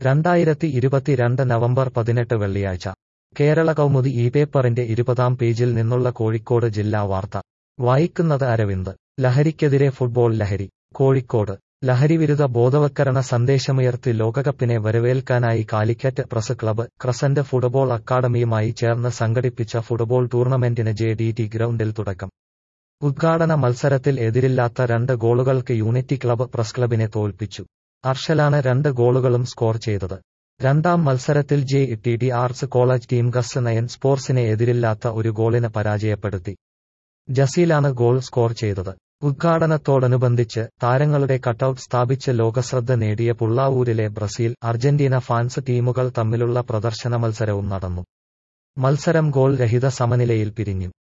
രണ്ടായിരത്തി ഇരുപത്തിരണ്ട് നവംബർ പതിനെട്ട് വെള്ളിയാഴ്ച കേരള കൗമുദി ഈ പേപ്പറിന്റെ ഇരുപതാം പേജിൽ നിന്നുള്ള കോഴിക്കോട് ജില്ലാ വാർത്ത വായിക്കുന്നത് അരവിന്ദ് ലഹരിക്കെതിരെ ഫുട്ബോൾ ലഹരി കോഴിക്കോട് ലഹരിവിരുദ്ധ ബോധവൽക്കരണ സന്ദേശമുയർത്തി ലോകകപ്പിനെ വരവേൽക്കാനായി Calicut press club crescent football അക്കാദമിയുമായി ചേർന്ന് സംഘടിപ്പിച്ച ഫുട്ബോൾ ടൂർണമെന്റിന് ജെ ഡി ടി ഗ്രൗണ്ടിൽ തുടക്കം ഉദ്ഘാടന മത്സരത്തിൽ എതിരില്ലാത്ത രണ്ട് ഗോളുകൾക്ക് യൂണിറ്റി ക്ലബ്ബ് പ്രസ് ക്ലബിനെ തോൽപ്പിച്ചു അർഷലാണ് രണ്ട് ഗോളുകളും സ്കോർ ചെയ്തത് രണ്ടാം മത്സരത്തിൽ J T D arts college team ഗസ് നയൻ സ്പോർട്സിനെ എതിരില്ലാത്ത ഒരു ഗോളിന് പരാജയപ്പെടുത്തി ജസീലാണ് ഗോൾ സ്കോർ ചെയ്തത് ഉദ്ഘാടനത്തോടനുബന്ധിച്ച് താരങ്ങളുടെ കട്ടൌട്ട് സ്ഥാപിച്ച് ലോകശ്രദ്ധ നേടിയ പുള്ളാവൂരിലെ ബ്രസീൽ അർജന്റീന ഫാൻസ് ടീമുകൾ തമ്മിലുള്ള പ്രദർശന മത്സരവും നടന്നു മത്സരം ഗോൾ രഹിത സമനിലയിൽ പിരിഞ്ഞു